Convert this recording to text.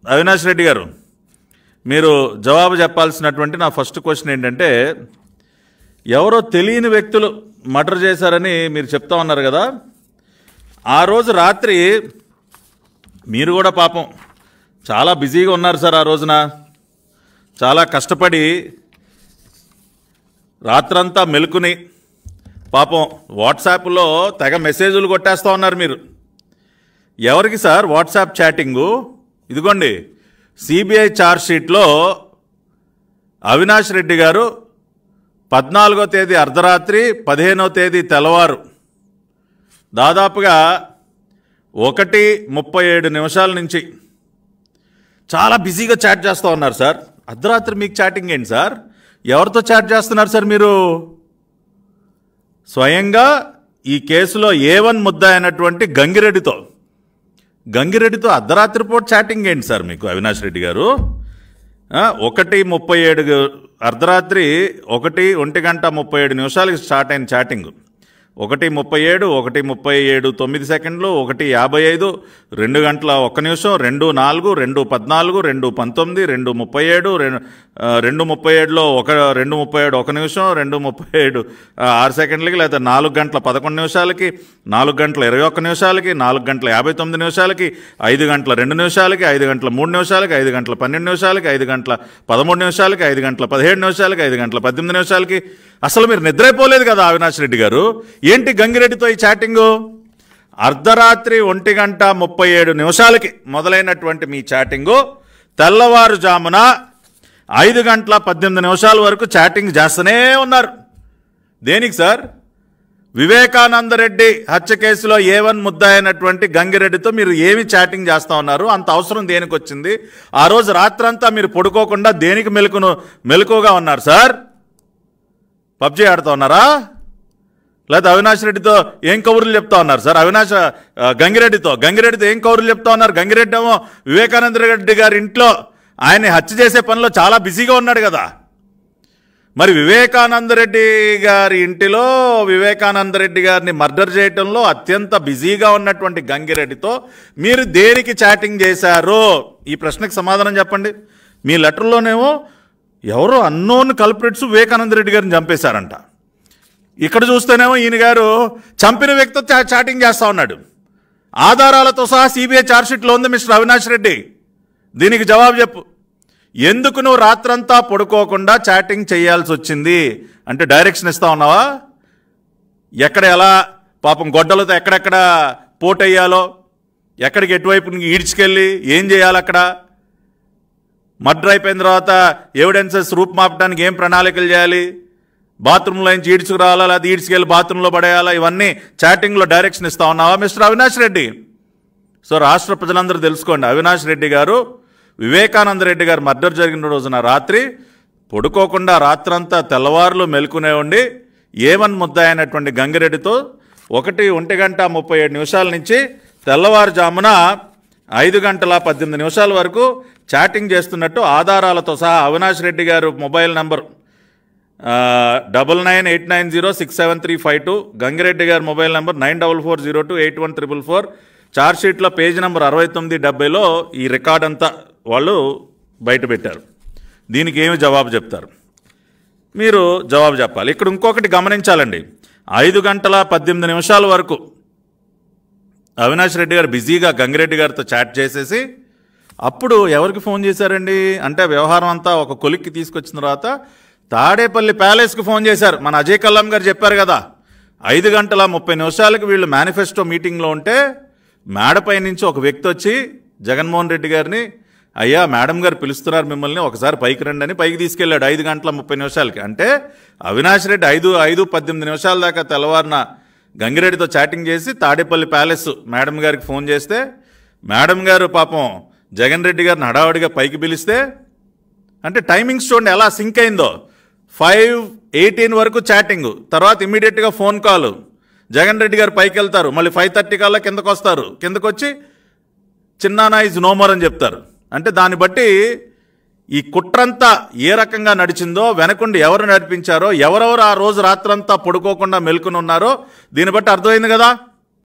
అవినాష్ రెడ్డి గారు మీరు జవాబు చెప్పాల్సినటువంటి నా ఫస్ట్ క్వశ్చన్ ఏంటంటే ఎవరో తెలియని వ్యక్తులు మర్డర్ చేశారని మీరు చెప్తా ఉన్నారు కదా ఆ రోజు రాత్రి మీరు కూడా పాపం చాలా బిజీగా ఉన్నారు సార్ ఆ రోజున చాలా కష్టపడి రాత్రంతా మెలుకుని పాపం వాట్సాప్లో తెగ మెసేజ్లు కొట్టేస్తూ ఉన్నారు మీరు ఎవరికి సార్ వాట్సాప్ చాటింగు ఇదిగోండి సిబిఐ షీట్లో అవినాష్ రెడ్డి గారు పద్నాలుగో తేదీ అర్ధరాత్రి పదిహేనో తేదీ తెల్లవారు దాదాపుగా ఒకటి ముప్పై ఏడు నిమిషాల నుంచి చాలా బిజీగా చాట్ చేస్తూ ఉన్నారు సార్ అర్ధరాత్రి మీకు చాటింగ్ ఏంటి సార్ ఎవరితో చాట్ చేస్తున్నారు సార్ మీరు స్వయంగా ఈ కేసులో ఏ వన్ ముద్ద అయినటువంటి గంగిరెడ్డితో గంగిరెడ్డితో అర్ధరాత్రి పూట చాటింగ్ ఏంటి సార్ మీకు అవినాష్ రెడ్డి గారు ఆ, ఒకటి ముప్పై ఏడు అర్ధరాత్రి ఒకటి ఒంటి గంట ముప్పై ఏడు నిమిషాలకి స్టార్ట్ అయిన చాటింగ్ ఒకటి ముప్పై ఏడు ఒకటి ముప్పై ఏడు తొమ్మిది సెకండ్లు ఒకటి యాభై ఐదు రెండు గంటల ఒక్క నిమిషం రెండు నాలుగు రెండు పద్నాలుగు రెండు పంతొమ్మిది రెండు ముప్పై ఏడు రెండు ఆ, రెండు ముప్పై ఏడులో ఒక రెండు ముప్పై ఏడు ఒక నిమిషం రెండు ముప్పై ఏడు ఆ, ఆరు సెకండ్లకి లేదా నాలుగు గంటల పదకొండు నిమిషాలకి నాలుగు గంటల ఇరవై ఒక్క నిమిషాలకి నాలుగు గంటల యాభై తొమ్మిది నిమిషాలకి ఐదు గంటల రెండు నిమిషాలకి ఐదు గంటల మూడు నిమిషాలకి ఐదు గంటల పన్నెండు నిమిషాలకి ఐదు గంటల పదమూడు నిమిషాలకి ఐదు గంటల పదిహేడు నిమిషాలకి ఐదు గంటల పద్దెనిమిది నిమిషాలకి అసలు మీరు నిద్రైపోలేదు కదా అవినాష్ రెడ్డి గారు ఏంటి గంగిరెడ్డితో ఈ చాటింగు అర్ధరాత్రి ఒంటి గంట ముప్పై ఏడు నిమిషాలకి మొదలైనటువంటి మీ చాటింగు తెల్లవారుజామున ఐదు గంటల పద్దెనిమిది నిమిషాల వరకు చాటింగ్ చేస్తూనే ఉన్నారు దేనికి సార్ వివేకానంద రెడ్డి హత్య కేసులో ఏ వన్ ముద్ద అయినటువంటి గంగిరెడ్డితో మీరు ఏమి చాటింగ్ చేస్తా ఉన్నారు అంత అవసరం దేనికి వచ్చింది ఆ రోజు రాత్రంతా మీరు పడుకోకుండా దేనికి మెలకును మెలకుగా ఉన్నారు సార్ పబ్జీ ఆడుతూ ఉన్నారా లేదా అవినాష్ రెడ్డితో ఏం కబుర్లు చెప్తా ఉన్నారు సార్ అవినాష్ ఆ, గంగిరెడ్డితో గంగిరెడ్డితో ఏం కబుర్లు చెప్తా ఉన్నారు గంగిరెడ్డి ఏమో వివేకానంద రెడ్డి గారి ఇంట్లో ఆయన్ని హత్య చేసే పనిలో చాలా బిజీగా ఉన్నాడు కదా మరి వివేకానంద రెడ్డి గారి ఇంటిలో వివేకానంద రెడ్డి గారిని మర్డర్ చేయటంలో అత్యంత బిజీగా ఉన్నటువంటి గంగిరెడ్డితో మీరు దేనికి చాటింగ్ చేశారు ఈ ప్రశ్నకు సమాధానం చెప్పండి మీ లెటర్లోనేమో ఎవరో అన్నోన్ కల్ప్రిట్స్ వివేకానంద రెడ్డి గారిని చంపేశారంట ఇక్కడ చూస్తేనేమో ఈయన గారు చంపిన వ్యక్తితో చా- చాటింగ్ చేస్తా ఉన్నాడు ఆధారాలతో సహా సిబిఐ ఛార్జ్షీట్లో ఉంది మిస్టర్ అవినాష్ రెడ్డి దీనికి జవాబు చెప్పు ఎందుకు నువ్వు రాత్రంతా పడుకోకుండా చాటింగ్ చేయాల్సి వచ్చింది అంటే డైరెక్షన్ ఇస్తా ఉన్నావా ఎక్కడ ఎలా పాపం గొడ్డలతో ఎక్కడెక్కడ పోటయ్యాలో ఎక్కడికి ఎటువైపు ఈడ్చుకెళ్ళి ఏం చేయాలి అక్కడ మర్డర్ అయిపోయిన తర్వాత ఎవిడెన్సెస్ రూపుమాపడానికి ఏం ప్రణాళికలు చేయాలి బాత్రూంలో నుంచి ఈడ్చుకురావాలా లేదా ఈడ్చుకెళ్ళి బాత్రూంలో పడేయాలా ఇవన్నీ చాటింగ్లో డైరెక్షన్ ఇస్తా ఉన్నావా మిస్టర్ అవినాష్ రెడ్డి సో రాష్ట్ర ప్రజలందరూ తెలుసుకోండి అవినాష్ రెడ్డి గారు వివేకానంద రెడ్డి గారు మర్డర్ జరిగిన రోజున రాత్రి పడుకోకుండా రాత్రంతా తెల్లవారులు మెలుకునే ఉండి ఏమన్ ముద్ద అయినటువంటి గంగిరెడ్డితో ఒకటి ఒంటి గంట ముప్పై ఏడు నిమిషాల నుంచి తెల్లవారుజామున ఐదు గంటల పద్దెనిమిది నిమిషాల వరకు చాటింగ్ చేస్తున్నట్టు ఆధారాలతో సహా Avinash Reddy garu mobile number double nine eight nine zero six seven three five two Gangireddy గారి mobile number nine double four zero two eight one triple four షీట్లో పేజ్ నెంబర్ అరవై తొమ్మిది డెబ్బైలో ఈ రికార్డ్ అంతా వాళ్ళు బయట పెట్టారు దీనికి ఏమి జవాబు చెప్తారు మీరు జవాబు చెప్పాలి ఇక్కడ ఇంకొకటి గమనించాలండి ఐదు గంటల పద్దెనిమిది నిమిషాల వరకు అవినాష్ రెడ్డి గారు బిజీగా గంగిరెడ్డి గారితో చాట్ చేసేసి అప్పుడు ఎవరికి ఫోన్ చేశారండి అంటే వ్యవహారం అంతా ఒక కొలిక్కి తీసుకొచ్చిన తర్వాత తాడేపల్లి ప్యాలెస్కి ఫోన్ చేశారు మన అజయ్ కల్లాం గారు చెప్పారు కదా ఐదు గంటల ముప్పై నిమిషాలకు వీళ్ళు మేనిఫెస్టో మీటింగ్లో ఉంటే మేడపై నుంచి ఒక వ్యక్తి వచ్చి జగన్మోహన్ రెడ్డి గారిని అయ్యా మేడం గారు పిలుస్తున్నారు మిమ్మల్ని ఒకసారి పైకి రండి అని పైకి తీసుకెళ్ళాడు ఐదు గంటల ముప్పై నిమిషాలకి అంటే అవినాష్ రెడ్డి ఐదు ఐదు పద్దెనిమిది నిమిషాల దాకా తెల్లవారిన గంగిరెడ్డితో చాటింగ్ చేసి తాడేపల్లి ప్యాలెస్ మేడం గారికి ఫోన్ చేస్తే మేడం గారు పాపం జగన్ రెడ్డి గారిని హడావడిగా పైకి పిలిస్తే అంటే టైమింగ్స్ చూడండి ఎలా సింక్ అయిందో ఫైవ్ ఎయిటీన్ వరకు చాటింగ్ తర్వాత ఇమీడియట్గా ఫోన్ కాల్ జగన్ రెడ్డి గారు పైకి వెళ్తారు మళ్ళీ ఫైవ్ థర్టీ కల్లా కిందకు వస్తారు కిందకు వచ్చి చిన్నానా ఇస్ నోమర్ అని చెప్తారు అంటే దాన్ని బట్టి ఈ కుట్రంతా ఏ రకంగా నడిచిందో వెనకుండి ఎవరు నడిపించారో ఎవరెవరు ఆ రోజు రాత్రంతా పడుకోకుండా మెలుకుని ఉన్నారో దీన్ని బట్టి అర్థమైంది కదా